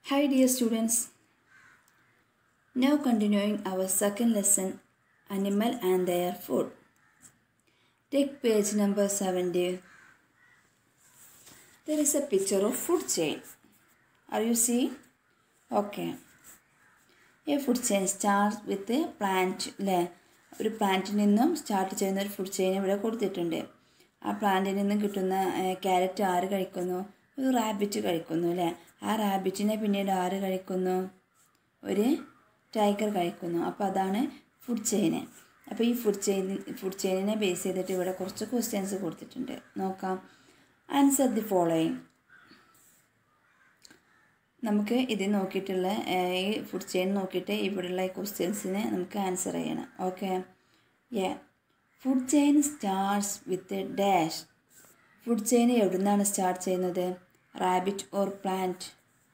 Hi dear students. Now continuing our second lesson Animal and their food. Take page number 70. There is a picture of food chain. Are you seeing? Okay. A food chain starts with a plant അല്ലേ ഒരു പ്ലാന്റിൽ നിന്നും start ചെയ്യുന്ന ഒരു food chain ഇവിടെ കൊടുത്തിട്ടുണ്ട് ആ പ്ലാന്റിൽ നിന്നും കിട്ടുന്ന ക്യാരറ്റ് ആര് കഴിക്കുന്നു ഒരു റാബിറ്റ് കഴിക്കുന്നു അല്ലേ ആ റാബിറ്റിനെ പിന്നീട് ആര് കഴിക്കുന്നു ഒരു ടൈഗർ കഴിക്കുന്നു അപ്പോൾ അതാണ് ഫുഡ് ചെയിന് അപ്പോൾ ഈ ഫുഡ് ചെയിൻ ഫുഡ് ചെയിനിനെ ബേസ് ചെയ്തിട്ട് ഇവിടെ കുറച്ച് ക്വസ്റ്റ്യൻസ് കൊടുത്തിട്ടുണ്ട് നോക്കാം ആൻസർ ദി ഫോളോയിങ് നമുക്ക് ഇത് നോക്കിയിട്ടുള്ള ഈ ഫുഡ് ചെയിൻ നോക്കിയിട്ട് ഇവിടെയുള്ള ഈ ക്വസ്റ്റ്യൻസിന് നമുക്ക് ആൻസർ ചെയ്യണം okay yeah food chain starts with dash food chain എവിടെ നിന്നാണ് സ്റ്റാർട്ട് ചെയ്യുന്നത് rabbit or plant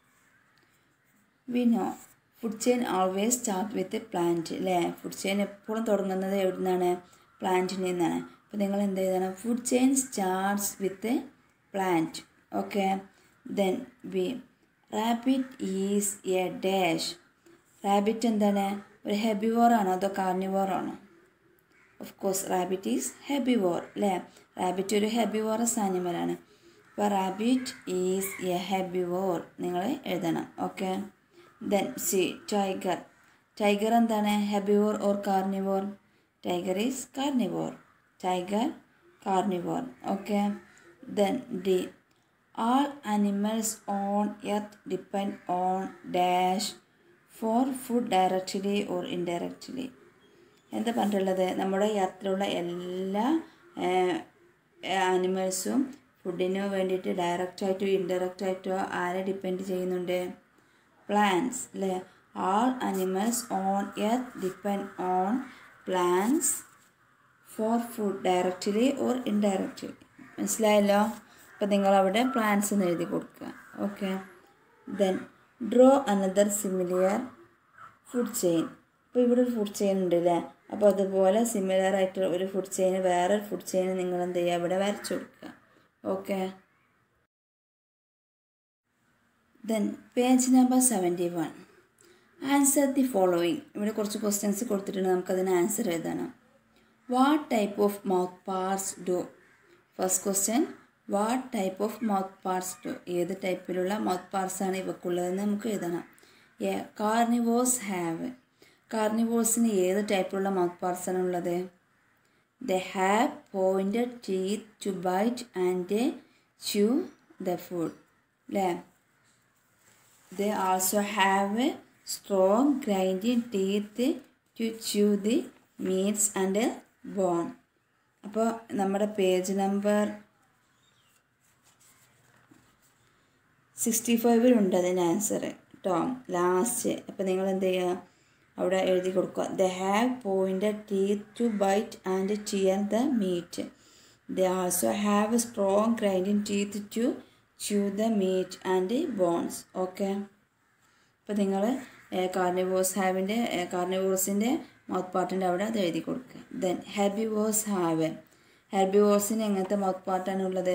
we know food chain always start with plant അല്ലേ ഫുഡ് ചെയിൻ എപ്പോഴും തുടങ്ങുന്നത് എവിടെ നിന്നാണ് പ്ലാന്റിൽ നിന്നാണ് അപ്പോൾ നിങ്ങൾ എന്ത് ചെയ്യണം food chain starts with plant okay then B rabbit is a dash rabbit എന്താണ് ഒരു ഹെബിവോർ ആണോ അതോ കാർണിവോർ ആണോ of course rabbit is herbivore അല്ലേ റാബിറ്റ് ഒരു ഹെബിവോറസ് ആനിമലാണ് അപ്പോൾ റാബിറ്റ് ഈസ് എ ഹെബിവോർ നിങ്ങൾ എഴുതണം okay then C tiger tiger എന്താണ് herbivore or carnivore tiger is carnivore tiger carnivore okay then D all animals on earth depend on dash for food directly or indirectly എന്താ പറഞ്ഞിട്ടുള്ളത് നമ്മുടെ യാത്രയിലുള്ള എല്ലാ ആനിമൽസും ഫുഡിന് വേണ്ടിയിട്ട് ഡയറക്റ്റായിട്ടോ ഇൻഡയറക്റ്റായിട്ടോ ആരെ ഡിപ്പെൻഡ് ചെയ്യുന്നുണ്ട് പ്ലാന്റ്സ് അല്ലേ all animals on earth depend on plants for food directly or indirectly മനസ്സിലായല്ലോ അപ്പോൾ നിങ്ങളവിടെ പ്ലാൻസ് എന്ന് എഴുതി കൊടുക്കുക okay then draw another similar food chain അപ്പോൾ ഇവിടെ ഒരു ഫുഡ് ചെയിൻ ഉണ്ട് അല്ലേ അപ്പോൾ അതുപോലെ സിമിലർ ആയിട്ട് ഒരു ഫുഡ് ചെയിൻ വേറെ ഒരു ഫുഡ് ചെയിൻ നിങ്ങൾ എന്ത് ചെയ്യുക ഇവിടെ വരച്ചു കൊടുക്കുക okay then page number seventy one answer the following ഇവിടെ കുറച്ച് ക്വസ്റ്റ്യൻസ് കൊടുത്തിട്ടുണ്ട് നമുക്കതിന് ആൻസർ എഴുതണം what type of mouth parts do first question what type of mouth parts to ഏത് ടൈപ്പിലുള്ള മൗത്ത് പാർട്സ് ആണ് ഇവക്കുള്ളതെന്ന് നമുക്ക് എഴുതണം എ കാർണിവോസ് ഹാവ് കാർണിവോസിന് ഏത് ടൈപ്പിലുള്ള മൗത്ത് പാർട്സ് ആണ് ഉള്ളത് they have pointed teeth to bite and chew the food അല്ലേ they also have strong grinding teeth to chew the meats and bone അപ്പോൾ നമ്മുടെ പേജ് നമ്പർ സിക്സ്റ്റി ഫൈവിലുണ്ട് അതിൻ്റെ ആൻസർ കേട്ടോ last അപ്പോൾ നിങ്ങൾ എന്ത് ചെയ്യുക അവിടെ എഴുതി കൊടുക്കുക they have pointed teeth to bite and cheer the meat they also have strong grinding teeth to chew the meat and bones okay അപ്പോൾ നിങ്ങൾ കാർണിവോസ് ഹാവിൻ്റെ കാർണിവോസിൻ്റെ മൗത്ത് പാർട്ടിൻ്റെ അവിടെ അത് എഴുതി കൊടുക്കുക ദെൻ ഹെർബിവോസ് ഹാവ് ഹെർബിവോസിന് എങ്ങനത്തെ മൗത്ത് പാർട്ടാണ് ഉള്ളത്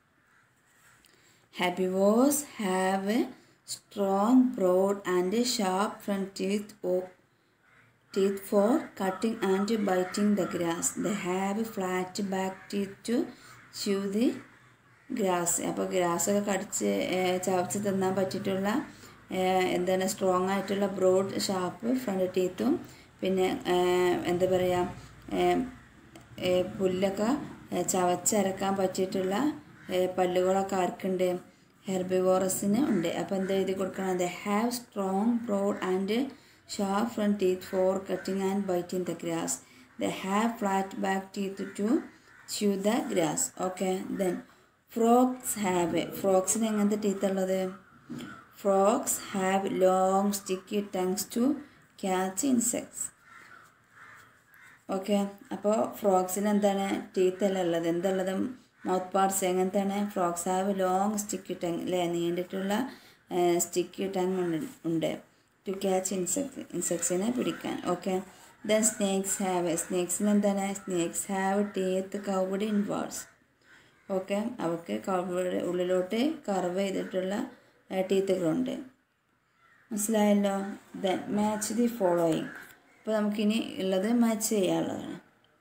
Herbivores have strong, broad, and sharp front teeth, or teeth for cutting and biting the grass. They have flat back teeth to chew the grass അപ്പോൾ ഗ്രാസൊക്കെ കടിച്ച് ചവച്ച് തിന്നാൻ പറ്റിയിട്ടുള്ള എന്താണ് സ്ട്രോങ് ആയിട്ടുള്ള ബ്രോഡ് ഷാർപ്പ് ഫ്രണ്ട് ടീത്തും പിന്നെ എന്താ പറയുക പുല്ലൊക്കെ ചവച്ചരക്കാൻ പറ്റിയിട്ടുള്ള പല്ലുകളൊക്കെ ആർക്കുണ്ട് ഹെർബിവോറസിന് ഉണ്ട് അപ്പോൾ എന്താ എഴുതി കൊടുക്കണം they have strong broad and sharp front teeth for cutting and biting the grass they have flat back teeth to chew the grass okay then frogs have ഫ്രോക്സിന് എങ്ങനത്തെ ടീത്ത് ഉള്ളത് frogs have long sticky tongues to catch insects okay അപ്പോൾ ഫ്രോക്സിന് എന്താണ് teeth അല്ല ഉള്ളത് എന്തുള്ളത് mouth parts എങ്ങനത്തെയാണ് frogs have long sticky tongue അല്ലേ നീണ്ടിട്ടുള്ള സ്റ്റിക്കി ടങ് ഉണ്ട് ടു ക്യാച്ച് ഇൻസെക്ട് ഇൻസെക്ട്സിനെ പിടിക്കാൻ ഓക്കെ ദെൻ സ്നേക്സ് ഹാവ് സ്നേക്സിന് എന്താണ് snakes have teeth curved inwards okay അവർക്ക് കർവ് ഉള്ളിലോട്ട് കർവ് ചെയ്തിട്ടുള്ള ടീത്തുകളുണ്ട് മനസ്സിലായല്ലോ ദെൻ മാച്ച് ദി ഫോളോയിങ് അപ്പോൾ നമുക്കിനി ഉള്ളത് മാച്ച് ചെയ്യാനുള്ളതാണ്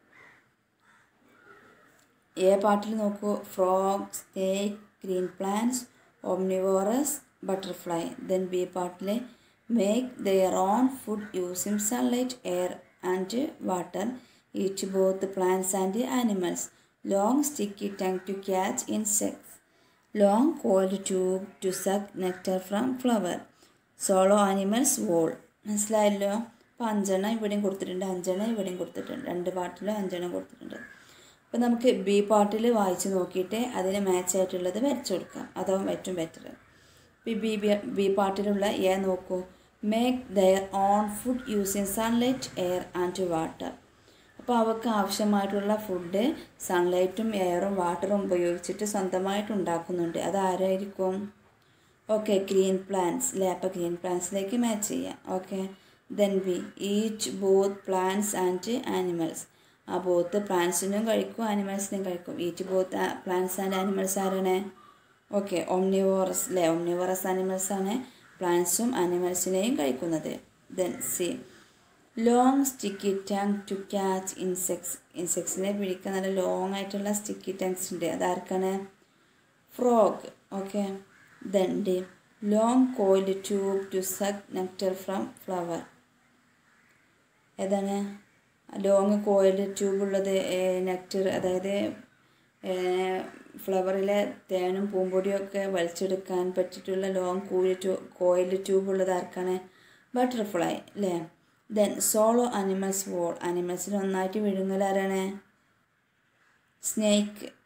എ പാർട്ടിൽ നോക്കൂ frog snake green plants omnivorous butterfly then B പാർട്ടിൽ make their own food using sunlight air and water eat both plants and animals long sticky tongue to catch insects long coiled tube to suck nectar from flower swallow animals whole മനസ്സിലായല്ലോ അപ്പോൾ അഞ്ചെണ്ണം ഇവിടെയും കൊടുത്തിട്ടുണ്ട് അഞ്ചെണ്ണം ഇവിടെയും കൊടുത്തിട്ടുണ്ട് രണ്ട് പാട്ടിലും അഞ്ചെണ്ണം കൊടുത്തിട്ടുണ്ട് അപ്പോൾ നമുക്ക് ബി പാർട്ടിൽ വായിച്ച് നോക്കിയിട്ട് അതിന് മാച്ച് ആയിട്ടുള്ളത് വരച്ചു കൊടുക്കാം അതാവും ഏറ്റവും ബെറ്റർ ഇപ്പോൾ ബി ബി ബി പാർട്ടിലുള്ള എ നോക്കൂ make their own food using sunlight air and water അപ്പോൾ അവർക്ക് ആവശ്യമായിട്ടുള്ള ഫുഡ് സൺലൈറ്റും എയറും വാട്ടറും ഉപയോഗിച്ചിട്ട് സ്വന്തമായിട്ട് ഉണ്ടാക്കുന്നുണ്ട് അത് ആരായിരിക്കും ഓക്കെ ഗ്രീൻ പ്ലാന്റ്സ് അല്ലേ അപ്പോൾ ഗ്രീൻ പ്ലാന്റ്സിലേക്ക് മാച്ച് ചെയ്യാം okay then B each both plants and animals ആ ബോത്ത് പ്ലാന്റ്സിനും കഴിക്കും ആനിമൽസിനും കഴിക്കും each both plants and animals ആരാണ് ഓക്കെ ഒംനിവോറസ് അല്ലേ ഒംനിവോറസ് ആനിമൽസ് ആണ് പ്ലാന്റ്സും ആനിമൽസിനെയും കഴിക്കുന്നത് then C long sticky tongue to catch insects ഇൻസെക്ട്സിനെ പിടിക്കാൻ നല്ല ലോങ് ആയിട്ടുള്ള സ്റ്റിക്കി ടാങ്സ് ഉണ്ട് അതാർക്കാണ് frog okay then D long coiled tube to suck nectar from flower ഏതാണ് ലോങ് കോയിൽഡ് ട്യൂബ് ഉള്ളത് നെക്ടർ അതായത് ഫ്ലവറിലെ തേനും പൂമ്പൊടിയും ഒക്കെ വലിച്ചെടുക്കാൻ പറ്റിയിട്ടുള്ള ലോങ് കൂലി ട്യൂ കോയിൽഡ് ട്യൂബ് ഉള്ളത് ആർക്കാണ് ബട്ടർഫ്ലൈ അല്ലേ ദെൻ സോളോ അനിമൽസ് വോൾ അനിമൽസിന് ഒന്നായിട്ട് വിഴുങ്ങലാരാണ് സ്നേക്ക്